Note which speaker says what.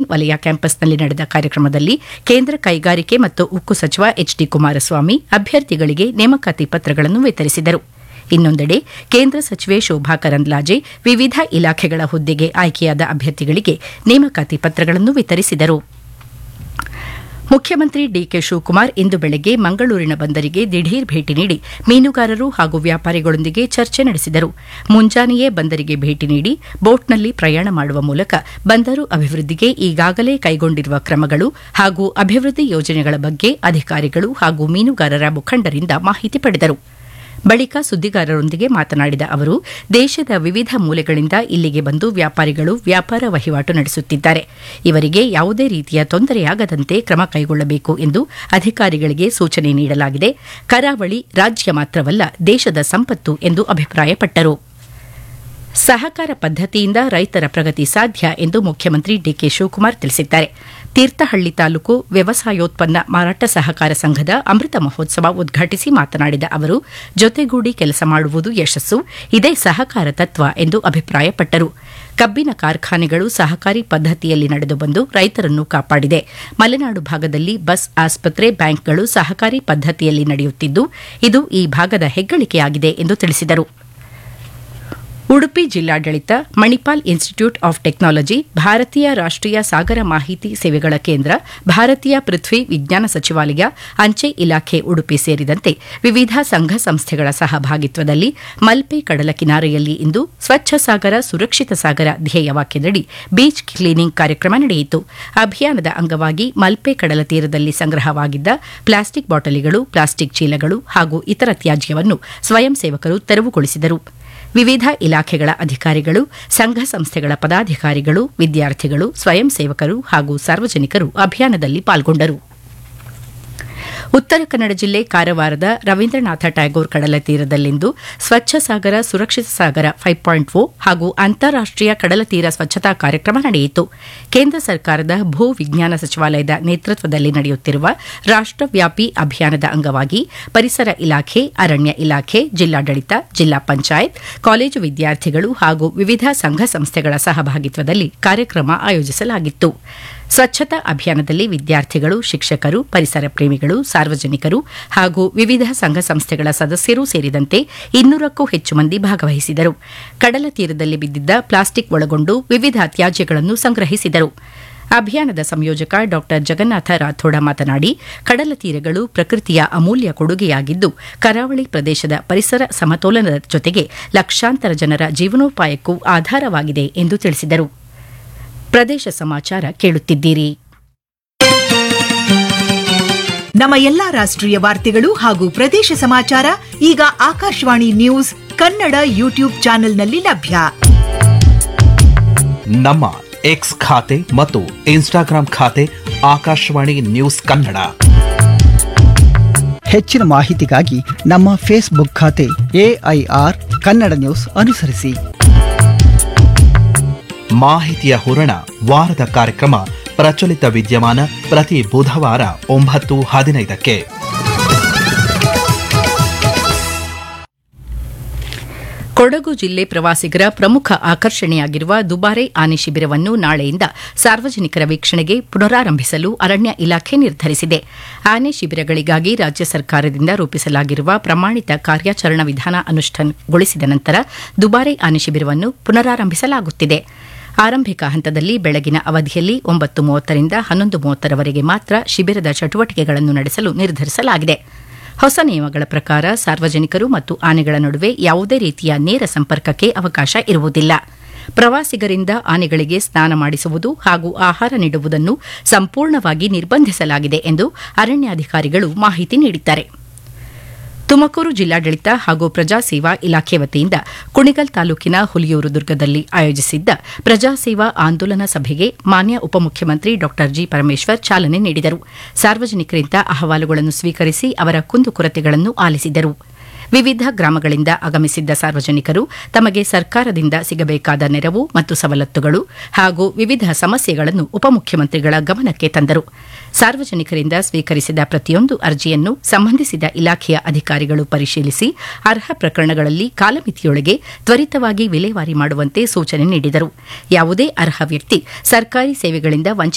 Speaker 1: ವಲಯ ಕ್ಯಾಂಪಸ್ನಲ್ಲಿ ನಡೆದ ಕಾರ್ಯಕ್ರಮದಲ್ಲಿ ಕೇಂದ್ರ ಕೈಗಾರಿಕೆ ಮತ್ತು ಉಕ್ಕು ಸಚಿವ ಎಚ್ ಡಿ ಕುಮಾರಸ್ವಾಮಿ ಅಭ್ಯರ್ಥಿಗಳಿಗೆ ನೇಮಕಾತಿ ಪತ್ರಗಳನ್ನು ವಿತರಿಸಿದರು ಇನ್ನೊಂದೆಡೆ ಕೇಂದ್ರ ಸಚಿವೆ ಶೋಭಾ ಕರಂದ್ಲಾಜೆ ವಿವಿಧ ಇಲಾಖೆಗಳ ಹುದ್ದೆಗೆ ಆಯ್ಕೆಯಾದ ಅಭ್ಯರ್ಥಿಗಳಿಗೆ ನೇಮಕಾತಿ ಪತ್ರಗಳನ್ನು ವಿತರಿಸಿದರು ಮುಖ್ಯಮಂತ್ರಿ ಡಿಕೆ ಶಿವಕುಮಾರ್ ಇಂದು ಬೆಳಗ್ಗೆ ಮಂಗಳೂರಿನ ಬಂದರಿಗೆ ದಿಢೀರ್ ಭೇಟಿ ನೀಡಿ ಮೀನುಗಾರರು ಹಾಗೂ ವ್ಯಾಪಾರಿಗಳೊಂದಿಗೆ ಚರ್ಚೆ ನಡೆಸಿದರು ಮುಂಜಾನೆಯೇ ಬಂದರಿಗೆ ಭೇಟಿ ನೀಡಿ ಬೋಟ್ನಲ್ಲಿ ಪ್ರಯಾಣ ಮಾಡುವ ಮೂಲಕ ಬಂದರು ಅಭಿವೃದ್ಧಿಗೆ ಈಗಾಗಲೇ ಕೈಗೊಂಡಿರುವ ಕ್ರಮಗಳು ಹಾಗೂ ಅಭಿವೃದ್ಧಿ ಯೋಜನೆಗಳ ಬಗ್ಗೆ ಅಧಿಕಾರಿಗಳು ಹಾಗೂ ಮೀನುಗಾರರ ಮುಖಂಡರಿಂದ ಮಾಹಿತಿ ಪಡೆದರು ಬಳಿಕ ಸುದ್ದಿಗಾರರೊಂದಿಗೆ ಮಾತನಾಡಿದ ಅವರು ದೇಶದ ವಿವಿಧ ಮೂಲೆಗಳಿಂದ ಇಲ್ಲಿಗೆ ಬಂದು ವ್ಯಾಪಾರಿಗಳು ವ್ಯಾಪಾರ ವಹಿವಾಟು ನಡೆಸುತ್ತಿದ್ದಾರೆ ಇವರಿಗೆ ಯಾವುದೇ ರೀತಿಯ ತೊಂದರೆಯಾಗದಂತೆ ಕ್ರಮ ಕೈಗೊಳ್ಳಬೇಕು ಎಂದು ಅಧಿಕಾರಿಗಳಿಗೆ ಸೂಚನೆ ನೀಡಲಾಗಿದೆ ಕರಾವಳಿ ರಾಜ್ಯ ಮಾತ್ರವಲ್ಲ ದೇಶದ ಸಂಪತ್ತು ಎಂದು ಅಭಿಪ್ರಾಯಪಟ್ಟರು ಸಹಕಾರ ಪದ್ದತಿಯಿಂದ ರೈತರ ಪ್ರಗತಿ ಸಾಧ್ಯ ಎಂದು ಮುಖ್ಯಮಂತ್ರಿ ಡಿಕೆ ಶಿವಕುಮಾರ್ ತಿಳಿಸಿದ್ದಾರೆ ತೀರ್ಥಹಳ್ಳಿ ತಾಲೂಕು ವ್ಯವಸಾಯೋತ್ಪನ್ನ ಮಾರಾಟ ಸಹಕಾರ ಸಂಘದ ಅಮೃತ ಮಹೋತ್ಸವ ಉದ್ಘಾಟಿಸಿ ಮಾತನಾಡಿದ ಅವರು ಜೊತೆಗೂಡಿ ಕೆಲಸ ಮಾಡುವುದು ಯಶಸ್ಸು ಇದೇ ಸಹಕಾರ ತತ್ವ ಎಂದು ಅಭಿಪ್ರಾಯಪಟ್ಟರು ಕಬ್ಬಿನ ಕಾರ್ಖಾನೆಗಳು ಸಹಕಾರಿ ಪದ್ದತಿಯಲ್ಲಿ ನಡೆದು ಬಂದು ರೈತರನ್ನು ಕಾಪಾಡಿದೆ ಮಲೆನಾಡು ಭಾಗದಲ್ಲಿ ಬಸ್ ಆಸ್ಪತ್ರೆ ಬ್ಯಾಂಕ್ಗಳು ಸಹಕಾರಿ ಪದ್ದತಿಯಲ್ಲಿ ನಡೆಯುತ್ತಿದ್ದು ಇದು ಈ ಭಾಗದ ಹೆಗ್ಗಳಿಕೆಯಾಗಿದೆ ಎಂದು ತಿಳಿಸಿದರು ಉಡುಪಿ ಜಿಲ್ಲಾಡಳಿತ ಮಣಿಪಾಲ್ ಇನ್ಸ್ಟಿಟ್ಯೂಟ್ ಆಫ್ ಟೆಕ್ನಾಲಜಿ ಭಾರತೀಯ ರಾಷ್ಟೀಯ ಸಾಗರ ಮಾಹಿತಿ ಸೇವೆಗಳ ಕೇಂದ್ರ ಭಾರತೀಯ ಪೃಥ್ವಿ ವಿಜ್ಞಾನ ಸಚಿವಾಲಯ ಅಂಚೆ ಇಲಾಖೆ ಉಡುಪಿ ಸೇರಿದಂತೆ ವಿವಿಧ ಸಂಘ ಸಂಸ್ಥೆಗಳ ಸಹಭಾಗಿತ್ವದಲ್ಲಿ ಮಲ್ಪೆ ಕಡಲ ಕಿನಾರೆಯಲ್ಲಿ ಇಂದು ಸ್ವಚ್ಛ ಸಾಗರ ಸುರಕ್ಷಿತ ಸಾಗರ ಧ್ಯೇಯ ವಾಕ್ಯದಡಿ ಬೀಚ್ ಕ್ಲೀನಿಂಗ್ ಕಾರ್ಯಕ್ರಮ ನಡೆಯಿತು ಅಭಿಯಾನದ ಅಂಗವಾಗಿ ಮಲ್ಪೆ ಕಡಲ ತೀರದಲ್ಲಿ ಸಂಗ್ರಹವಾಗಿದ್ದ ಪ್ಲಾಸ್ಟಿಕ್ ಬಾಟಲಿಗಳು ಪ್ಲಾಸ್ಟಿಕ್ ಚೀಲಗಳು ಹಾಗೂ ಇತರ ತ್ಯಾಜ್ಯವನ್ನು ಸ್ವಯಂ ಸೇವಕರು ತೆರವುಗೊಳಿಸಿದರು ವಿವಿಧ ಇಲಾಖೆಗಳ ಅಧಿಕಾರಿಗಳು ಸಂಘ ಸಂಸ್ಥೆಗಳ ಪದಾಧಿಕಾರಿಗಳು ವಿದ್ಯಾರ್ಥಿಗಳು ಸ್ವಯಂ ಸೇವಕರು ಹಾಗೂ ಸಾರ್ವಜನಿಕರು ಅಭಿಯಾನದಲ್ಲಿ ಪಾಲ್ಗೊಂಡರು ಉತ್ತರ ಕನ್ನಡ ಜಿಲ್ಲೆ ಕಾರವಾರದ ರವೀಂದ್ರನಾಥ ಟ್ಯಾಗೋರ್ ಕಡಲ ತೀರದಲ್ಲಿಂದು ಸ್ವಚ್ಛ ಸಾಗರ ಸುರಕ್ಷಿತ ಸಾಗರ ಫೈವ್ ಪಾಯಿಂಟ್ ಓ ಹಾಗೂ ಅಂತಾರಾಷ್ಟೀಯ ಕಡಲ ತೀರ ಸ್ವಚ್ಛತಾ ಕಾರ್ಯಕ್ರಮ ನಡೆಯಿತು ಕೇಂದ್ರ ಸರ್ಕಾರದ ಭೂ ವಿಜ್ಞಾನ ಸಚಿವಾಲಯದ ನೇತೃತ್ವದಲ್ಲಿ ನಡೆಯುತ್ತಿರುವ ರಾಷ್ಟವ್ಯಾಪಿ ಅಭಿಯಾನದ ಅಂಗವಾಗಿ ಪರಿಸರ ಇಲಾಖೆ ಅರಣ್ಯ ಇಲಾಖೆ ಜಿಲ್ಲಾಡಳಿತ ಜಿಲ್ಲಾ ಪಂಚಾಯತ್ ಕಾಲೇಜು ವಿದ್ಯಾರ್ಥಿಗಳು ಹಾಗೂ ವಿವಿಧ ಸಂಘ ಸಂಸ್ಥೆಗಳ ಸಹಭಾಗಿತ್ವದಲ್ಲಿ ಕಾರ್ಯಕ್ರಮ ಆಯೋಜಿಸಲಾಗಿತ್ತು ಸ್ವಚ್ಛತಾ ಅಭಿಯಾನದಲ್ಲಿ ವಿದ್ಯಾರ್ಥಿಗಳು ಶಿಕ್ಷಕರು ಪರಿಸರ ಪ್ರೇಮಿಗಳು ಸಾರ್ವಜನಿಕರು ಹಾಗೂ ವಿವಿಧ ಸಂಘ ಸಂಸ್ಥೆಗಳ ಸದಸ್ಯರೂ ಸೇರಿದಂತೆ ಇನ್ನೂರಕ್ಕೂ ಹೆಚ್ಚು ಮಂದಿ ಭಾಗವಹಿಸಿದರು ಕಡಲ ತೀರದಲ್ಲಿ ಬಿದ್ದಿದ್ದ ಪ್ಲಾಸ್ಟಿಕ್ ಒಳಗೊಂಡು ವಿವಿಧ ತ್ಯಾಜ್ಯಗಳನ್ನು ಸಂಗ್ರಹಿಸಿದರು ಅಭಿಯಾನದ ಸಂಯೋಜಕ ಡಾ ಜಗನ್ನಾಥ ರಾಥೋಡ ಮಾತನಾಡಿ ಕಡಲ ತೀರಗಳು ಪ್ರಕೃತಿಯ ಅಮೂಲ್ಯ ಕೊಡುಗೆಯಾಗಿದ್ದು ಕರಾವಳಿ ಪ್ರದೇಶದ ಪರಿಸರ ಸಮತೋಲನದ ಜೊತೆಗೆ ಲಕ್ಷಾಂತರ ಜನರ ಜೀವನೋಪಾಯಕ್ಕೂ ಆಧಾರವಾಗಿದೆ ಎಂದು ತಿಳಿಸಿದರು ಪ್ರದೇಶ ಸಮಾಚಾರ ಕೇಳುತ್ತಿದ್ದೀರಿ
Speaker 2: ನಮ್ಮ ಎಲ್ಲಾ ರಾಷ್ಟ್ರೀಯ ವಾರ್ತೆಗಳು ಹಾಗೂ ಪ್ರದೇಶ ಸಮಾಚಾರ ಈಗ ಆಕಾಶವಾಣಿ ನ್ಯೂಸ್ ಕನ್ನಡ ಯೂಟ್ಯೂಬ್ ಚಾನೆಲ್ನಲ್ಲಿ ಲಭ್ಯ
Speaker 3: ನಮ್ಮ ಎಕ್ಸ್ ಖಾತೆ ಮತ್ತು ಇನ್ಸ್ಟಾಗ್ರಾಂ ಖಾತೆ ಆಕಾಶವಾಣಿ ನ್ಯೂಸ್ ಕನ್ನಡ
Speaker 4: ಹೆಚ್ಚಿನ ಮಾಹಿತಿಗಾಗಿ ನಮ್ಮ ಫೇಸ್ಬುಕ್ ಖಾತೆ ಎಐಆರ್ ಕನ್ನಡ ನ್ಯೂಸ್ ಅನುಸರಿಸಿ
Speaker 3: ಮಾಹಿತಿಯ ಹೂರಣ ವಾರದ ಕಾರ್ಯಕ್ರಮ ಪ್ರಚಲಿತ ವಿದ್ಯಮಾನ ಪ್ರತಿ ಬುಧವಾರ ಒಂಬತ್ತು ಹದಿನೈದಕ್ಕೆ
Speaker 1: ಕೊಡಗು ಜಿಲ್ಲೆ ಪ್ರವಾಸಿಗರ ಪ್ರಮುಖ ಆಕರ್ಷಣೆಯಾಗಿರುವ ದುಬಾರೆ ಆನೆ ಶಿಬಿರವನ್ನು ನಾಳೆಯಿಂದ ಸಾರ್ವಜನಿಕರ ವೀಕ್ಷಣೆಗೆ ಪುನರಾರಂಭಿಸಲು ಅರಣ್ಯ ಇಲಾಖೆ ನಿರ್ಧರಿಸಿದೆ ಆನೆ ಶಿಬಿರಗಳಿಗಾಗಿ ರಾಜ್ಯ ಸರ್ಕಾರದಿಂದ ರೂಪಿಸಲಾಗಿರುವ ಪ್ರಮಾಣಿತ ಕಾರ್ಯಾಚರಣಾ ವಿಧಾನ ಅನುಷ್ಠಾನಗೊಳಿಸಿದ ನಂತರ ದುಬಾರೆ ಆನೆ ಶಿಬಿರವನ್ನು ಪುನರಾರಂಭಿಸಲಾಗುತ್ತಿದೆ ಆರಂಭಿಕ ಹಂತದಲ್ಲಿ ಬೆಳಗಿನ ಅವಧಿಯಲ್ಲಿ ಒಂಬತ್ತು ಮೂವತ್ತರಿಂದ ಹನ್ನೊಂದು ಮೂವತ್ತರವರೆಗೆ ಮಾತ್ರ ಶಿಬಿರದ ಚಟುವಟಿಕೆಗಳನ್ನು ನಡೆಸಲು ನಿರ್ಧರಿಸಲಾಗಿದೆ ಹೊಸ ನಿಯಮಗಳ ಪ್ರಕಾರ ಸಾರ್ವಜನಿಕರು ಮತ್ತು ಆನೆಗಳ ನಡುವೆ ಯಾವುದೇ ರೀತಿಯ ನೇರ ಸಂಪರ್ಕಕ್ಕೆ ಅವಕಾಶ ಇರುವುದಿಲ್ಲ ಪ್ರವಾಸಿಗರಿಂದ ಆನೆಗಳಿಗೆ ಸ್ನಾನ ಮಾಡಿಸುವುದು ಹಾಗೂ ಆಹಾರ ನೀಡುವುದನ್ನು ಸಂಪೂರ್ಣವಾಗಿ ನಿರ್ಬಂಧಿಸಲಾಗಿದೆ ಎಂದು ಅರಣ್ಯಾಧಿಕಾರಿಗಳು ಮಾಹಿತಿ ನೀಡಿದ್ದಾರೆ ತುಮಕೂರು ಜಿಲ್ಲಾಡಳಿತ ಹಾಗೂ ಪ್ರಜಾಸೇವಾ ಇಲಾಖೆ ವತಿಯಿಂದ ಕುಣಿಗಲ್ ತಾಲೂಕಿನ ಹುಲಿಯೂರು ದುರ್ಗದಲ್ಲಿ ಆಯೋಜಿಸಿದ್ದ ಪ್ರಜಾಸೇವಾ ಆಂದೋಲನ ಸಭೆಗೆ ಮಾನ್ಯ ಉಪಮುಖ್ಯಮಂತ್ರಿ ಡಾ ಜಿ ಪರಮೇಶ್ವರ್ ಚಾಲನೆ ನೀಡಿದರು ಸಾರ್ವಜನಿಕರಿಂದ ಅಹವಾಲುಗಳನ್ನು ಸ್ವೀಕರಿಸಿ ಅವರ ಕುಂದುಕೊರತೆಗಳನ್ನು ಆಲಿಸಿದರು ವಿವಿಧ ಗ್ರಾಮಗಳಿಂದ ಆಗಮಿಸಿದ್ದ ಸಾರ್ವಜನಿಕರು ತಮಗೆ ಸರ್ಕಾರದಿಂದ ಸಿಗಬೇಕಾದ ನೆರವು ಮತ್ತು ಸವಲತ್ತುಗಳು ಹಾಗೂ ವಿವಿಧ ಸಮಸ್ಯೆಗಳನ್ನು ಉಪಮುಖ್ಯಮಂತ್ರಿಗಳ ಗಮನಕ್ಕೆ ತಂದರು ಸಾರ್ವಜನಿಕರಿಂದ ಸ್ವೀಕರಿಸಿದ ಪ್ರತಿಯೊಂದು ಅರ್ಜಿಯನ್ನು ಸಂಬಂಧಿಸಿದ ಇಲಾಖೆಯ ಅಧಿಕಾರಿಗಳು ಪರಿಶೀಲಿಸಿ ಅರ್ಹ ಪ್ರಕರಣಗಳಲ್ಲಿ ಕಾಲಮಿತಿಯೊಳಗೆ ತ್ವರಿತವಾಗಿ ವಿಲೇವಾರಿ ಮಾಡುವಂತೆ ಸೂಚನೆ ನೀಡಿದರು ಯಾವುದೇ ಅರ್ಹ ವ್ಯಕ್ತಿ ಸರ್ಕಾರಿ ಸೇವೆಗಳಿಂದ ವಂಚಿತ